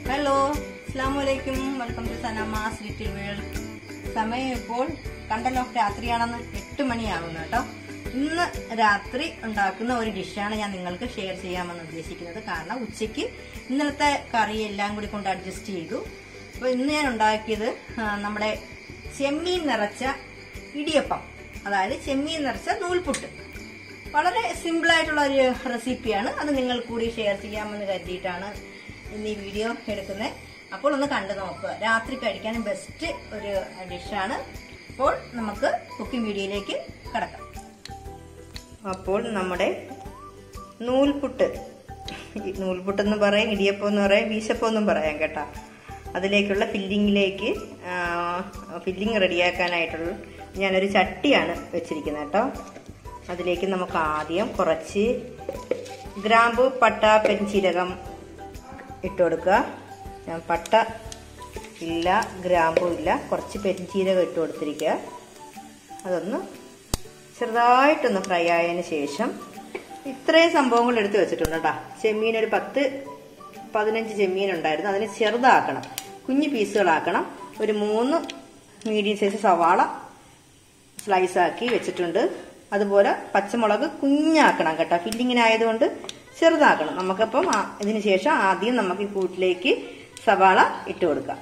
Hello അസ്ലാമലൈക്കും welcome to സനമാസ് little world സമയം ഇപ്പോൾ കണ്ടല്ലോ രാത്രിയാണെന്ന് എട്ട് മണിയാകുന്നു കേട്ടോ ഇന്ന് രാത്രി ഉണ്ടാക്കുന്ന ഒരു ഡിഷാണ് ഞാൻ നിങ്ങൾക്ക് ഷെയർ ചെയ്യാമെന്ന് ഉദ്ദേശിക്കുന്നത് കാരണം ഉച്ചയ്ക്ക് ഇന്നലത്തെ കറി എല്ലാം കൂടി കൊണ്ട് അഡ്ജസ്റ്റ് ചെയ്തു അപ്പോൾ ഇന്ന് ഞാൻ ഉണ്ടാക്കിയത് ആ, നമ്മുടെ ചെമ്മീൻ നിറച്ച ഇടിയപ്പം അതായത് ചെമ്മീൻ നിറച്ച നൂൽപുട്ട് വളരെ സിമ്പിൾ ആയിട്ടുള്ള ഒരു റെസിപ്പിയാണ് അത് നിങ്ങൾ കൂടി ഷെയർ ചെയ്യാമെന്ന് കരുതിയിട്ടാണ് ഇന്ന് ഈ വീഡിയോ എടുക്കുന്നത് അപ്പോൾ ഒന്ന് കണ്ടു നോക്കുക രാത്രി കഴിക്കാൻ ബെസ്റ്റ് ഒരു ഡിഷാണ് അപ്പോൾ നമുക്ക് കുക്കിംഗ് വീഡിയോയിലേക്ക് കടക്കാം അപ്പോൾ നമ്മുടെ നൂൽപുട്ട് ഈ നൂൽപുട്ടെന്ന് പറയാം ഇടിയപ്പം എന്ന് പറയാം വീശപ്പം എന്നും പറയാം കേട്ടോ അതിലേക്കുള്ള ഫില്ലിങ്ങിലേക്ക് ഫില്ലിങ് റെഡിയാക്കാനായിട്ടുള്ള ഞാനൊരു ചട്ടിയാണ് വെച്ചിരിക്കുന്നത് കേട്ടോ അതിലേക്ക് നമുക്ക് ആദ്യം കുറച്ച് ഗ്രാമ്പു പട്ട പെരിഞ്ചീരകം ഇട്ട് കൊടുക്കുക ഞാൻ പട്ട ഇല്ല ഗ്രാമ്പു ഇല്ല കുറച്ച് പെരിഞ്ചീരകം ഇട്ട് കൊടുത്തിരിക്കുക അതൊന്ന് ചെറുതായിട്ടൊന്ന് ഫ്രൈ ആയതിനു ശേഷം ഇത്രയും സംഭവങ്ങൾ എടുത്ത് വെച്ചിട്ടുണ്ട് കേട്ടോ ചെമ്മീൻ ഒരു പത്ത് പതിനഞ്ച് ചെമ്മീൻ ഉണ്ടായിരുന്നു അതിനെ ചെറുതാക്കണം കുഞ്ഞു പീസുകളാക്കണം ഒരു മൂന്ന് മീഡിയം സൈസ് സവാള സ്ലൈസ് ആക്കി വെച്ചിട്ടുണ്ട് അതുപോലെ പച്ചമുളക് കുഞ്ഞാക്കണം കേട്ടോ ഫില്ലിങ്ങിനായതുകൊണ്ട് ചെറുതാക്കണം നമുക്കപ്പം ആ- ഇതിന് ശേഷം ആദ്യം നമുക്ക് ഈ കൂട്ടിലേക്ക് സവാള ഇട്ട് കൊടുക്കാം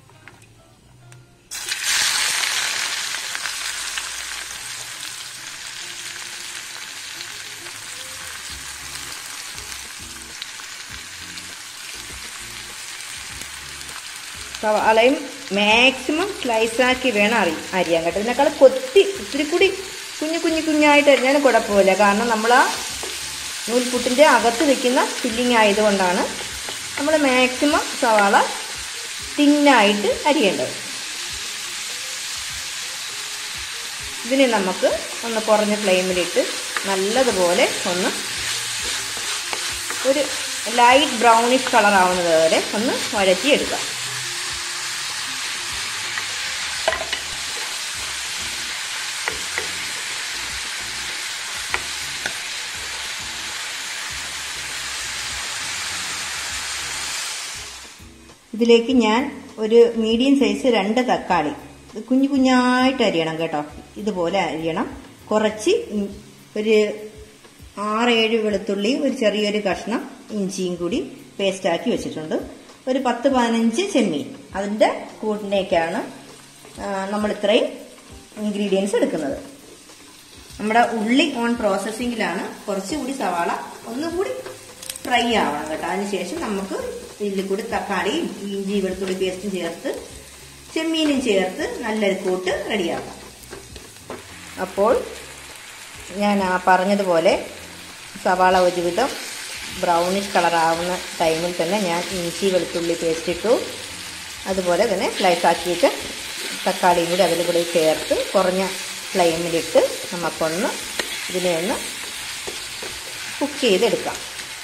സവാളയും മാക്സിമം സ്ലൈസാക്കി വേണം അറി അരിയാൻ കേട്ടോ ഇതിനേക്കാൾ കൊത്തി ഇത്തിരി കൂടി കുഞ്ഞു കുഞ്ഞു കുഞ്ഞായിട്ട് അരിഞ്ഞാലും കുഴപ്പമില്ല കാരണം നമ്മൾ ആ നൂൽപുട്ടിൻ്റെ അകത്ത് വെക്കുന്ന ഫില്ലിങ് ആയതുകൊണ്ടാണ് നമ്മൾ മാക്സിമം സവാള തിന്നായിട്ട് അരിയേണ്ടത് ഇതിനെ നമുക്ക് ഒന്ന് കുറഞ്ഞ ഫ്ലെയിമിലിട്ട് നല്ലതുപോലെ ഒന്ന് ഒരു ലൈറ്റ് ബ്രൗണിഷ് കളർ ആവുന്നത് വരെ ഒന്ന് വഴറ്റിയെടുക്കാം ഇതിലേക്ക് ഞാൻ ഒരു മീഡിയം സൈസ് രണ്ട് തക്കാളി ഇത് കുഞ്ഞു കുഞ്ഞായിട്ട് അരിയണം കേട്ടോ ഇതുപോലെ അരിയണം കുറച്ച് ഇ- ഒരു ആറേഴ് വെളുത്തുള്ളിയും ഒരു ചെറിയൊരു കഷ്ണം ഇഞ്ചിയും കൂടി പേസ്റ്റാക്കി വെച്ചിട്ടുണ്ട് ഒരു പത്ത് പതിനഞ്ച് ചെമ്മീൻ അതിൻ്റെ കൂട്ടിലേക്കാണ് നമ്മൾ ഇത്രയും ഇൻഗ്രീഡിയൻസ് എടുക്കുന്നത് നമ്മുടെ ഉള്ളി ഓൺ പ്രോസസ്സിങ്ങിലാണ് കുറച്ചുകൂടി സവാള ഒന്നുകൂടി ഫ്രൈ ആവണം കേട്ടോ അതിനുശേഷം നമുക്ക് ഇതിൽ കൂടി തക്കാളിയും ഇഞ്ചി വെളുത്തുള്ളി പേസ്റ്റും ചേർത്ത് ചെമ്മീനും ചേർത്ത് നല്ലൊരു കൂട്ട് റെഡിയാക്കാം അപ്പോൾ ഞാൻ ആ പറഞ്ഞതുപോലെ സവാള ഒരുവിധം ബ്രൗണിഷ് കളറാവുന്ന ടൈമിൽ തന്നെ ഞാൻ ഇഞ്ചി വെളുത്തുള്ളി പേസ്റ്റ് ഇട്ടു അതുപോലെ തന്നെ സ്ലൈസ് ആക്കിയിട്ട് തക്കാളിയും കൂടി അതിൽ കൂടി ചേർത്ത് കുറഞ്ഞ ഫ്ലെയിമിലിട്ട് നമുക്കൊന്ന് ഇതിനെ ഒന്ന് കുക്ക് ചെയ്തെടുക്കാം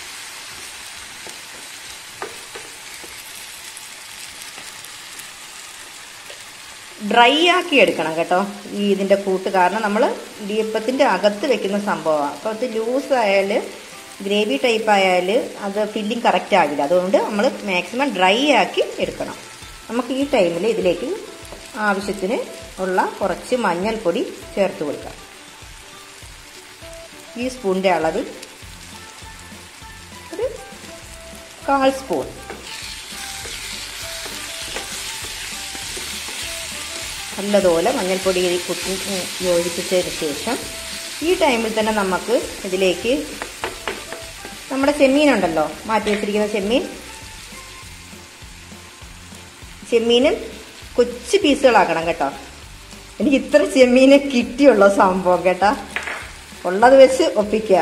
ഡ്രൈ ആക്കി എടുക്കണം കേട്ടോ ഈ ഇതിൻ്റെ കൂട്ട് കാരണം നമ്മൾ ഇടിയപ്പത്തിൻ്റെ അകത്ത് വെക്കുന്ന സംഭവമാണ് അപ്പോൾ അത് ലൂസ് ആയാൽ ഗ്രേവി ടൈപ്പ് ആയാൽ അത് ഫില്ലിംഗ് കറക്റ്റ് ആകില്ല അതുകൊണ്ട് നമ്മൾ മാക്സിമം ഡ്രൈ ആക്കി എടുക്കണം നമുക്ക് ഈ ടൈമിൽ ഇതിലേക്ക് ആവശ്യത്തിന് ഉള്ള കുറച്ച് മഞ്ഞൾപ്പൊടി ചേർത്ത് കൊടുക്കാം ഈ സ്പൂണിൻ്റെ അളവിൽ ഒരു കാൽ സ്പൂൺ നല്ലതുപോലെ മഞ്ഞൾപ്പൊടി കുത്തി യോജിപ്പിച്ചതിന് ശേഷം ഈ ടൈമിൽ തന്നെ നമുക്ക് ഇതിലേക്ക് നമ്മുടെ ചെമ്മീനുണ്ടല്ലോ മാറ്റി വെച്ചിരിക്കുന്ന ചെമ്മീൻ ചെമ്മീനും കൊച്ചു പീസുകളാക്കണം കേട്ടോ എനിക്ക് ഇത്ര ചെമ്മീനെ കിട്ടിയുള്ള സംഭവം കേട്ടോ ഉള്ളത് വെച്ച് ഒപ്പിക്കുക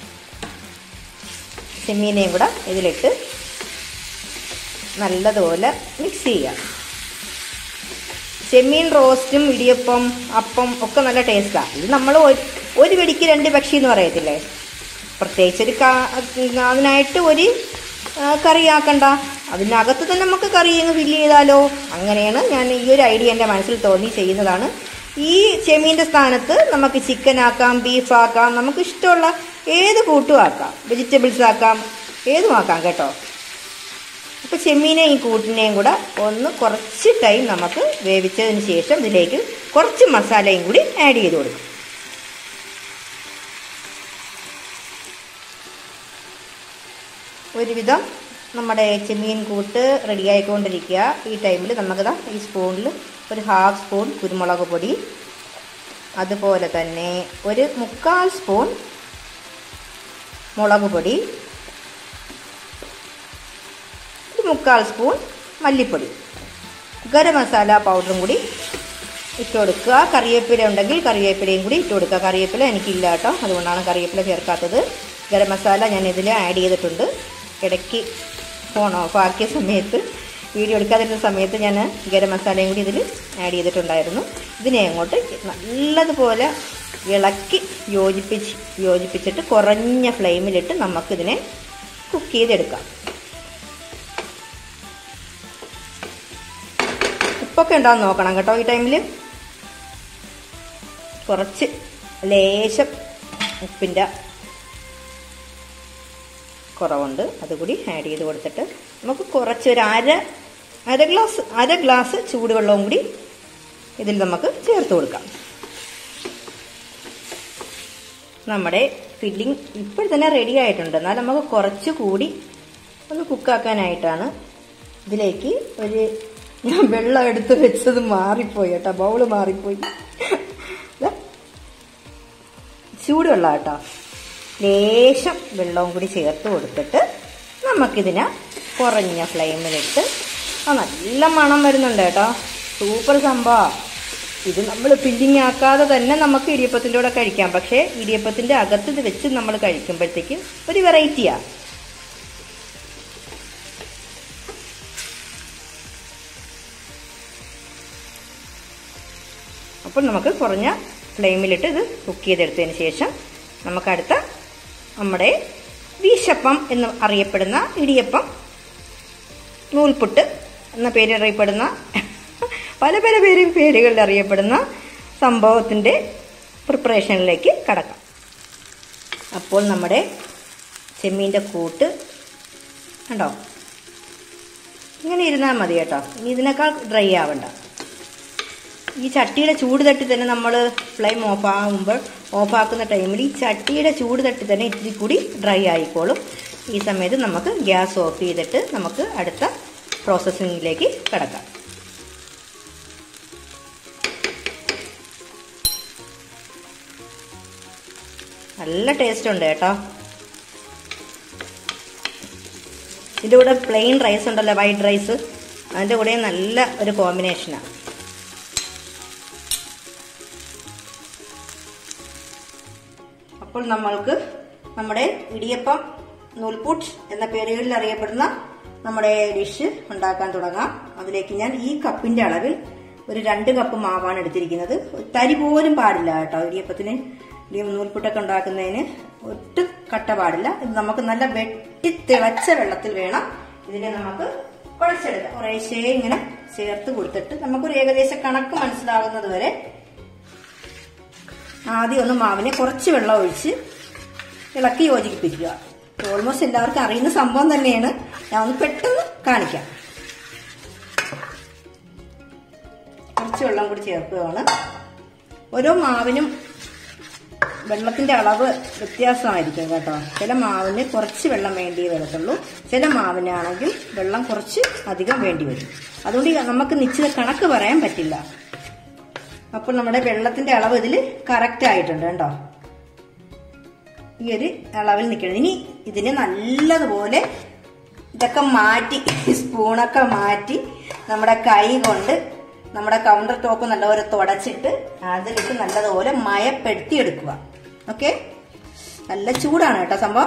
ചെമ്മീനെയും കൂടെ ഇതിലിട്ട് നല്ലതുപോലെ മിക്സ് ചെയ്യുക ചെമ്മീൻ റോസ്റ്റും ഇടിയപ്പം അപ്പം ഒക്കെ നല്ല ടേസ്റ്റാണ് ഇത് നമ്മൾ ഒരു വെടിക്ക് രണ്ട് പക്ഷി എന്ന് പറയത്തില്ലേ പ്രത്യേകിച്ച് ഒരു കാ- അതിനായിട്ട് ഒരു ആ, കറി ആക്കണ്ട അതിനകത്ത് തന്നെ നമുക്ക് കറി അങ്ങ് ഫില്ല് ചെയ്താലോ അങ്ങനെയാണ് ഞാൻ ഈ ഒരു ഐഡിയ എൻ്റെ മനസ്സിൽ തോന്നി ചെയ്യുന്നതാണ് ഈ ചെമ്മീൻ്റെ സ്ഥാനത്ത് നമുക്ക് ചിക്കൻ ആക്കാം ബീഫ് ആക്കാം നമുക്ക് ഇഷ്ടമുള്ള ഏത് കൂട്ടും ആക്കാം വെജിറ്റബിൾസ് ആക്കാം ഏതും ആക്കാം കേട്ടോ അപ്പോൾ ചെമ്മീനെയും ഈ കൂട്ടിനെയും കൂടെ ഒന്ന് കുറച്ച് ടൈം നമുക്ക് വേവിച്ചതിന് ശേഷം ഇതിലേക്ക് കുറച്ച് മസാലയും കൂടി ആഡ് ചെയ്ത് കൊടുക്കും ഒരുവിധം നമ്മുടെ ചെമ്മീൻ കൂട്ട് റെഡിയായിക്കൊണ്ടിരിക്കുക ഈ ടൈമിൽ നമുക്കിതാ ഈ സ്പൂണിൽ ഒരു ഹാഫ് സ്പൂൺ കുരുമുളക് പൊടി അതുപോലെ തന്നെ ഒരു മുക്കാൽ സ്പൂൺ മുളക് പൊടി ഒരു മുക്കാൽ സ്പൂൺ മല്ലിപ്പൊടി ഗരം മസാല പൗഡറും കൂടി ഇട്ട് കൊടുക്കുക കറിവേപ്പില ഉണ്ടെങ്കിൽ കറിവേപ്പിലയും കൂടി ഇട്ട് കൊടുക്കുക കറിവേപ്പില എനിക്കില്ല കേട്ടോ അതുകൊണ്ടാണ് കറിവേപ്പില ചേർക്കാത്തത് ഗരം മസാല ഞാൻ ഇതിൽ ആഡ് ചെയ്തിട്ടുണ്ട് ഇടയ്ക്ക് ഫോൺ ഓഫ് ആക്കിയ സമയത്ത് വീഡിയോ എടുക്കാതിരുന്ന സമയത്ത് ഞാൻ ഗരം മസാലയും കൂടി ഇതിൽ ആഡ് ചെയ്തിട്ടുണ്ടായിരുന്നു ഇതിനെ അങ്ങോട്ട് നല്ലതുപോലെ ഇളക്കി യോജിപ്പിച്ച് യോജിപ്പിച്ചിട്ട് കുറഞ്ഞ ഫ്ലെയിമിലിട്ട് നമുക്കിതിനെ കുക്ക് ചെയ്തെടുക്കാം ഉപ്പൊക്കെ ഉണ്ടാകുന്ന നോക്കണം കേട്ടോ ഈ ടൈമിൽ കുറച്ച് ലേശം ഉപ്പിൻ്റെ കുറവുണ്ട് അതുകൂടി ആഡ് ചെയ്ത് കൊടുത്തിട്ട് നമുക്ക് കുറച്ച് ഒരു അര അര ഗ്ലാസ് അര ഗ്ലാസ് ചൂടുവെള്ളവും കൂടി ഇതിൽ നമുക്ക് ചേർത്ത് കൊടുക്കാം നമ്മുടെ ഫില്ലിംഗ് ഇപ്പോൾ തന്നെ റെഡി ആയിട്ടുണ്ട് എന്നാൽ നമുക്ക് കുറച്ച് കൂടി ഒന്ന് കുക്കാക്കാനായിട്ടാണ് ഇതിലേക്ക് ഒരു ഞാൻ വെള്ളം എടുത്ത് വെച്ചത് മാറിപ്പോയി കേട്ടോ ബൗള് മാറിപ്പോയി ചൂടുവെള്ളം കേട്ടോ ലേശം വെള്ളവും കൂടി ചേർത്ത് കൊടുത്തിട്ട് നമുക്കിതിനെ കുറഞ്ഞ ഫ്ലെയിമിലിട്ട് ആ നല്ല മണം വരുന്നുണ്ട് കേട്ടോ സൂപ്പർ സംഭവം ഇത് നമ്മൾ ഫില്ലിങ് ആക്കാതെ തന്നെ നമുക്ക് ഇടിയപ്പത്തിൻ്റെ കൂടെ കഴിക്കാം പക്ഷേ ഇടിയപ്പത്തിൻ്റെ അകത്ത് ഇത് വെച്ച് നമ്മൾ കഴിക്കുമ്പോഴത്തേക്ക് ഒരു വെറൈറ്റിയാണ് അപ്പോൾ നമുക്ക് കുറഞ്ഞ ഫ്ലെയിമിലിട്ട് ഇത് കുക്ക് ചെയ്തെടുത്തതിന് ശേഷം നമുക്ക് അടുത്ത നമ്മുടെ വീശപ്പം എന്ന് അറിയപ്പെടുന്ന ഇടിയപ്പം നൂൽപുട്ട് എന്ന പേര് അറിയപ്പെടുന്ന പല പല പേര് പേരുകളിൽ അറിയപ്പെടുന്ന സംഭവത്തിൻ്റെ പ്രിപ്പറേഷനിലേക്ക് കടക്കാം അപ്പോൾ നമ്മുടെ ചെമ്മീൻ്റെ കൂട്ട് കണ്ടോ ഇങ്ങനെ ഇരുന്നാൽ മതി കേട്ടോ ഇനി ഇതിനേക്കാൾ ഡ്രൈ ആവണ്ട ഈ ചട്ടിയുടെ ചൂട് തട്ടി തന്നെ നമ്മൾ ഫ്ലെയിം ഓഫ് ആകുമ്പോൾ ഓഫാക്കുന്ന ടൈമിൽ ഈ ചട്ടിയുടെ ചൂട് തട്ടി തന്നെ ഇത്തിരി കൂടി ഡ്രൈ ആയിക്കോളും ഈ സമയത്ത് നമുക്ക് ഗ്യാസ് ഓഫ് ചെയ്തിട്ട് നമുക്ക് അടുത്ത പ്രോസസ്സിങ്ങിലേക്ക് കിടക്കാം നല്ല ടേസ്റ്റ് ഉണ്ട് കേട്ടോ ഇതിൻ്റെ കൂടെ പ്ലെയിൻ റൈസ് ഉണ്ടല്ലോ വൈറ്റ് റൈസ് അതിൻ്റെ കൂടെ നല്ല ഒരു കോമ്പിനേഷനാണ് അപ്പോൾ നമ്മൾക്ക് നമ്മുടെ ഇടിയപ്പം നൂൽപൂട്ട് എന്ന പേരുകളിൽ അറിയപ്പെടുന്ന നമ്മുടെ ഡിഷ് ഉണ്ടാക്കാൻ തുടങ്ങാം അതിലേക്ക് ഞാൻ ഈ കപ്പിന്റെ അളവിൽ ഒരു രണ്ട് കപ്പ് മാവാണ് എടുത്തിരിക്കുന്നത് തരി പോലും പാടില്ല കേട്ടോ ഇടിയപ്പത്തിന് ഇടിയ നൂൽപുട്ടൊക്കെ ഉണ്ടാക്കുന്നതിന് ഒട്ടും കട്ട പാടില്ല ഇത് നമുക്ക് നല്ല വെട്ടി തിളച്ച വെള്ളത്തിൽ വേണം ഇതിനെ നമുക്ക് കുഴച്ചെടുക്കാം കുറേശ്ശേ ഇങ്ങനെ ചേർത്ത് കൊടുത്തിട്ട് നമുക്കൊരു ഏകദേശം കണക്ക് മനസ്സിലാകുന്നത് വരെ ആദ്യം ഒന്ന് മാവിനെ കുറച്ച് വെള്ളം ഒഴിച്ച് ഇളക്കി യോജിപ്പിക്കുക ഓൾമോസ്റ്റ് എല്ലാവർക്കും അറിയുന്ന സംഭവം തന്നെയാണ് ഞാൻ ഒന്ന് പെട്ടെന്ന് കാണിക്കാം കുറച്ച് വെള്ളം കൂടി ചേർക്കുകയാണ് ഓരോ മാവിനും വെള്ളത്തിന്റെ അളവ് വ്യത്യാസമായിരിക്കും കേട്ടോ ചില മാവിന് കുറച്ച് വെള്ളം വേണ്ടി വരത്തുള്ളൂ ചില മാവിനാണെങ്കിൽ വെള്ളം കുറച്ച് അധികം വേണ്ടി വരും അതുകൊണ്ട് നമുക്ക് നിശ്ചിത കണക്ക് പറയാൻ പറ്റില്ല അപ്പോൾ നമ്മുടെ വെള്ളത്തിന്റെ അളവ് ഇതിൽ കറക്റ്റ് ആയിട്ടുണ്ട് കേട്ടോ ഈ ഒരു അളവിൽ നിൽക്കണം ഇനി ഇതിന് നല്ലതുപോലെ ഇതൊക്കെ മാറ്റി സ്പൂണൊക്കെ മാറ്റി നമ്മുടെ കൈ കൊണ്ട് നമ്മുടെ കൗണ്ടർ ടോപ്പ് നല്ലപോലെ തുടച്ചിട്ട് അതിലിട്ട് നല്ലതുപോലെ മയപ്പെടുത്തി എടുക്കുക ഓക്കെ നല്ല ചൂടാണ് കേട്ടോ സംഭവം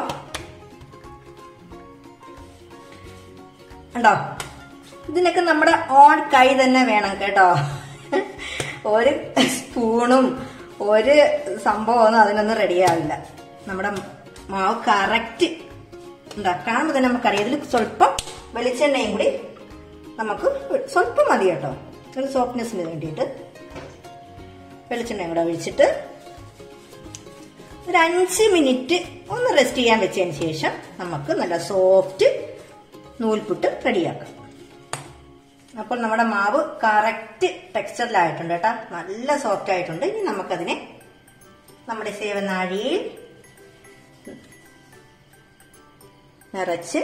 ഉണ്ടോ ഇതിനൊക്കെ നമ്മുടെ ഓൺ കൈ തന്നെ വേണം കേട്ടോ ഒരു സ്പൂണും ഒരു സംഭവമൊന്നും അതിനൊന്നും റെഡിയാവില്ല നമ്മുടെ മാവ് കറക്റ്റ് എന്താ കാണുമ്പോൾ തന്നെ നമുക്കറിയാം ഇതിൽ സ്വല്പം വെളിച്ചെണ്ണയും കൂടി നമുക്ക് സ്വല്പം മതി കേട്ടോ ഒരു സോഫ്റ്റ്നെസ്സിന് വേണ്ടിയിട്ട് വെളിച്ചെണ്ണയും കൂടെ ഒഴിച്ചിട്ട് ഒരു അഞ്ച് മിനിറ്റ് ഒന്ന് റെസ്റ്റ് ചെയ്യാൻ വെച്ചതിന് ശേഷം നമുക്ക് നല്ല സോഫ്റ്റ് നൂൽപുട്ട് റെഡിയാക്കാം അപ്പോൾ നമ്മുടെ മാവ് കറക്റ്റ് ടെക്സ്ചറിലായിട്ടുണ്ട് കേട്ടോ നല്ല സോഫ്റ്റ് ആയിട്ടുണ്ട് ഇനി നമുക്കതിനെ നമ്മുടെ സേവനാഴിയിൽ നിറച്ച്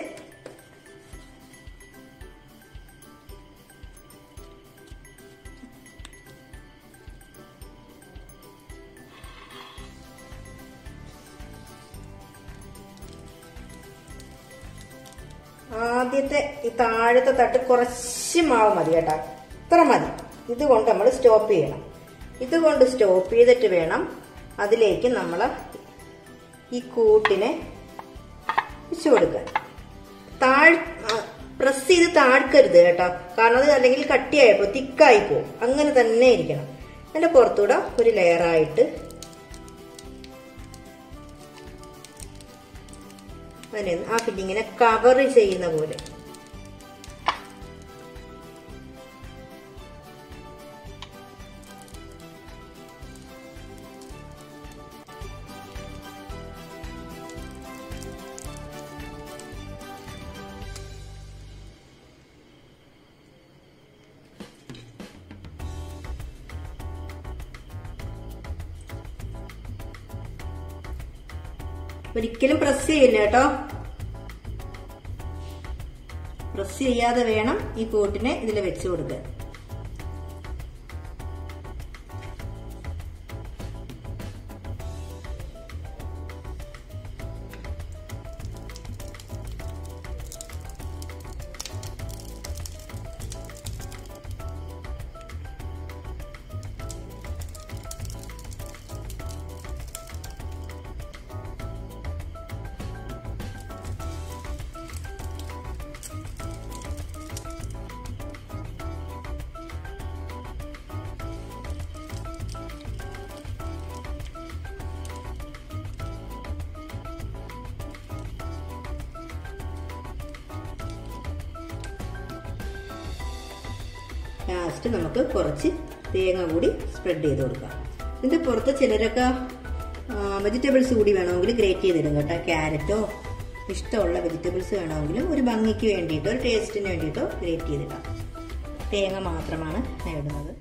ആദ്യത്തെ ഈ താഴത്തെ തട്ട് കുറച്ച് മാവ് മതി കേട്ടോ ഇത്ര മതി ഇതുകൊണ്ട് നമ്മൾ സ്റ്റോപ്പ് ചെയ്യണം ഇതുകൊണ്ട് സ്റ്റോപ്പ് ചെയ്തിട്ട് വേണം അതിലേക്ക് നമ്മൾ ഈ കൂട്ടിനെ വെച്ച് കൊടുക്കാൻ താഴ് പ്രസ് ചെയ്ത് താഴ്ക്കരുത് കേട്ടോ കാരണം അത് അല്ലെങ്കിൽ കട്ടിയായപ്പോ തിക്കായി പോകും അങ്ങനെ തന്നെ ഇരിക്കണം അതിന്റെ പുറത്തൂടെ ഒരു ലെയറായിട്ട് അതിനെ ആ ഫില്ലിങ്ങിനെ കവർ ചെയ്യുന്ന പോലെ ഒരിക്കലും പ്രസ് ചെയ്യില്ല കേട്ടോ പ്രസ് ചെയ്യാതെ വേണം ഈ കോട്ടിനെ ഇതിൽ വെച്ച് കൊടുക്കാൻ ലാസ്റ്റ് നമുക്ക് കുറച്ച് തേങ്ങ കൂടി സ്പ്രെഡ് ചെയ്ത് കൊടുക്കാം ഇതിന്റെ പുറത്ത് ചിലരൊക്കെ വെജിറ്റബിൾസ് കൂടി വേണമെങ്കിൽ ഗ്രേറ്റ് ചെയ്തിടും കേട്ടോ ക്യാരറ്റോ ഇഷ്ടമുള്ള വെജിറ്റബിൾസ് വേണമെങ്കിലും ഒരു ഭംഗിക്ക് വേണ്ടിയിട്ടോ ഒരു ടേസ്റ്റിന് വേണ്ടിയിട്ടോ ഗ്രേറ്റ് ചെയ്തിടാം തേങ്ങ മാത്രമാണ് ഞാൻ ഇടുന്നത്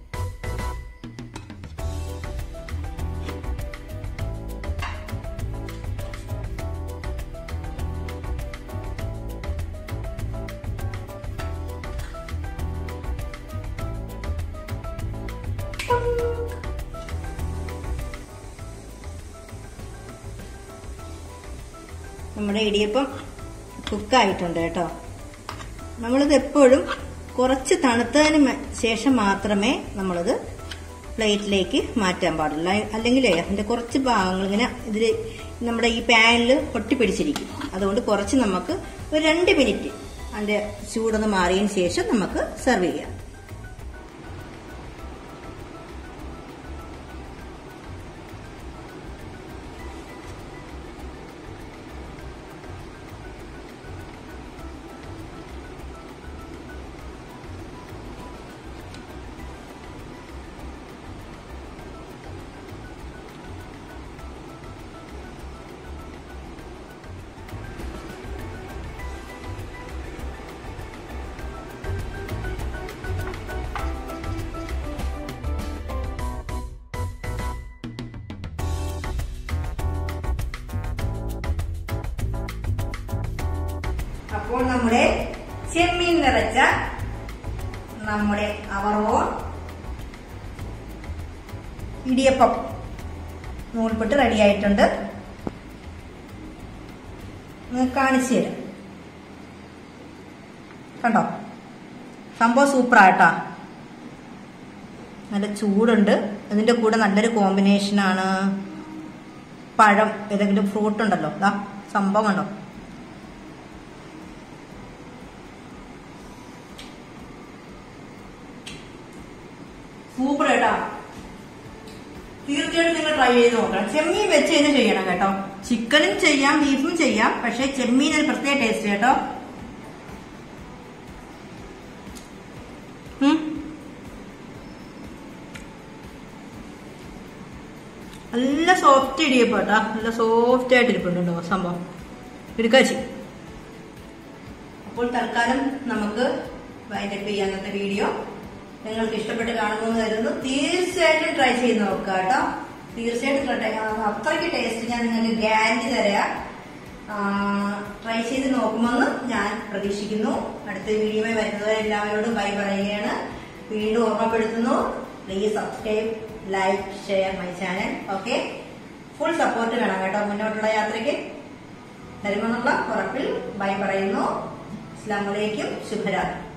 നമ്മുടെ ഇടിയപ്പം കുക്കായിട്ടുണ്ട് കേട്ടോ നമ്മളിത് എപ്പോഴും കുറച്ച് തണുത്തതിന് മ- ശേഷം മാത്രമേ നമ്മളിത് പ്ലേറ്റിലേക്ക് മാറ്റാൻ പാടുള്ളൂ അല്ലെങ്കിൽ അതിന്റെ കുറച്ച് ഭാഗങ്ങൾ ഇങ്ങനെ ഇതിൽ നമ്മുടെ ഈ പാനിൽ ഒട്ടിപ്പിടിച്ചിരിക്കും അതുകൊണ്ട് കുറച്ച് നമുക്ക് ഒരു രണ്ട് മിനിറ്റ് അതിന്റെ ചൂടൊന്ന് മാറിയതിന് ശേഷം നമുക്ക് സെർവ് ചെയ്യാം അപ്പോൾ നമ്മുടെ ചെമ്മീൻ നിറച്ച നമ്മുടെ അവറോ ഇടിയപ്പം നൂൽപ്പെട്ട് റെഡി ആയിട്ടുണ്ട് നിങ്ങൾക്ക് കാണിച്ചു തരാം കണ്ടോ സംഭവം സൂപ്പറായിട്ടാ നല്ല ചൂടുണ്ട് അതിന്റെ കൂടെ നല്ലൊരു കോമ്പിനേഷനാണ് പഴം ഏതെങ്കിലും ഫ്രൂട്ട് ഉണ്ടല്ലോ ദാ സംഭവം കണ്ടോ സൂപ്പർ കേട്ടോ തീർച്ചയായിട്ടും നിങ്ങൾ ട്രൈ ചെയ്ത് നോക്കണം ചെമ്മീൻ വെച്ച് തന്നെ ചെയ്യണം കേട്ടോ ചിക്കനും ചെയ്യാം ബീഫും ചെയ്യാം പക്ഷെ ചെമ്മീൻ ഒരു പ്രത്യേക ടേസ്റ്റ് കേട്ടോ ഉം. നല്ല സോഫ്റ്റ് ഇടിയപ്പം കേട്ടോ നല്ല സോഫ്റ്റ് ആയിട്ട് ഇരിപ്പുണ്ടോ സംഭവം എടുക്കാച്ചി അപ്പോൾ തൽക്കാലം നമുക്ക് വൈൻഡപ്പ് ചെയ്യാം അന്നത്തെ വീഡിയോ നിങ്ങൾക്ക് ഇഷ്ടപ്പെട്ട് കാണുമെന്ന് കരുതുന്നു തീർച്ചയായിട്ടും ട്രൈ ചെയ്ത് നോക്കുക കേട്ടോ തീർച്ചയായിട്ടും ട്രൈ അത്രയ്ക്ക് ടേസ്റ്റ് ഞാൻ നിങ്ങൾക്ക് ഗ്യാരണ്ടി തരാം ട്രൈ ചെയ്ത് നോക്കുമെന്ന് ഞാൻ പ്രതീക്ഷിക്കുന്നു അടുത്ത വീഡിയോയിൽ വരുന്നവരെ എല്ലാവരോടും ബൈ പറയുകയാണ് വീണ്ടും ഓർമ്മപ്പെടുത്തുന്നു please subscribe like share my channel okay full support വേണം കേട്ടോ മുന്നോട്ടുള്ള യാത്രയ്ക്ക് തരുമെന്നുള്ള ഉറപ്പിൽ ബൈ പറയുന്നു അസ്ലാം വലൈക്കും ശുഭരാത്രി